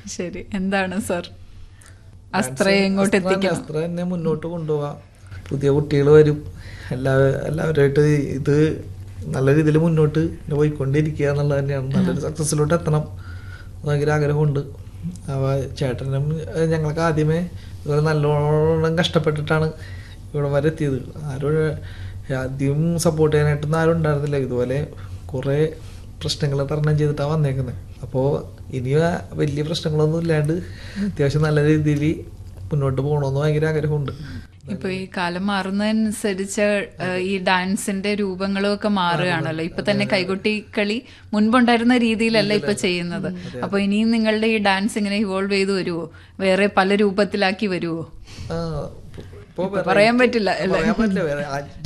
ശരി എന്താണ് സർ അസ്ത്രയെ എങ്ങോട്ട് അസ്ത്ര തന്നെ- എത്തിക്കണം അസ്ത്ര തന്നെ മുന്നോട്ട് കൊണ്ടുപോകാം പുതിയ കുട്ടികൾ വരും എല്ലാ എല്ലാവരുമായിട്ട് ഇത് നല്ല രീതിയിൽ മുന്നോട്ട് ഇങ്ങനെ പോയിക്കൊണ്ടിരിക്കുക എന്നുള്ളത് തന്നെയാണ് നല്ലൊരു സക്സസ്സിലോട്ട് എത്തണം എന്ന് ഭയങ്കര ആഗ്രഹമുണ്ട് അപ്പോൾ ചേട്ടനും ഏഹ്, ഞങ്ങൾക്ക് ആദ്യമേ ഇതുപോലെ നല്ലോണം കഷ്ടപ്പെട്ടിട്ടാണ് ഇവിടെ വരെ എത്തിയത് ആരും ആദ്യം സപ്പോർട്ട് ചെയ്യാനായിട്ടൊന്നും ആരും ഉണ്ടായിരുന്നില്ല ഇതുപോലെ കുറേ പ്രശ്നങ്ങൾ തരണം ചെയ്തിട്ടാണ് വന്നേക്കുന്നത് അപ്പോൾ ഇനി ആ വലിയ പ്രശ്നങ്ങളൊന്നും ഇല്ലാണ്ട് അത്യാവശ്യം നല്ല രീതിയിൽ മുന്നോട്ട് പോകണമെന്ന് ഭയങ്കര ആഗ്രഹമുണ്ട് ഇപ്പൊ ഈ കാലം മാറുന്നതനുസരിച്ച് ഏഹ്, ഈ ഡാൻസിന്റെ രൂപങ്ങളും ഒക്കെ മാറുകയാണല്ലോ ഇപ്പൊ തന്നെ കൈകൊട്ടി കളി മുൻപുണ്ടായിരുന്ന രീതിയിലല്ല ഇപ്പൊ ചെയ്യുന്നത് അപ്പൊ ഇനിയും നിങ്ങളുടെ ഈ ഡാൻസ് ഇങ്ങനെ ഇവോൾവ് ചെയ്ത് വരുവോ വേറെ പല രൂപത്തിലാക്കി വരുവോ ആ, ഇപ്പൊ പറയാൻ പറ്റില്ല അല്ലേ പറയാൻ പറ്റില്ല വേറെ ആ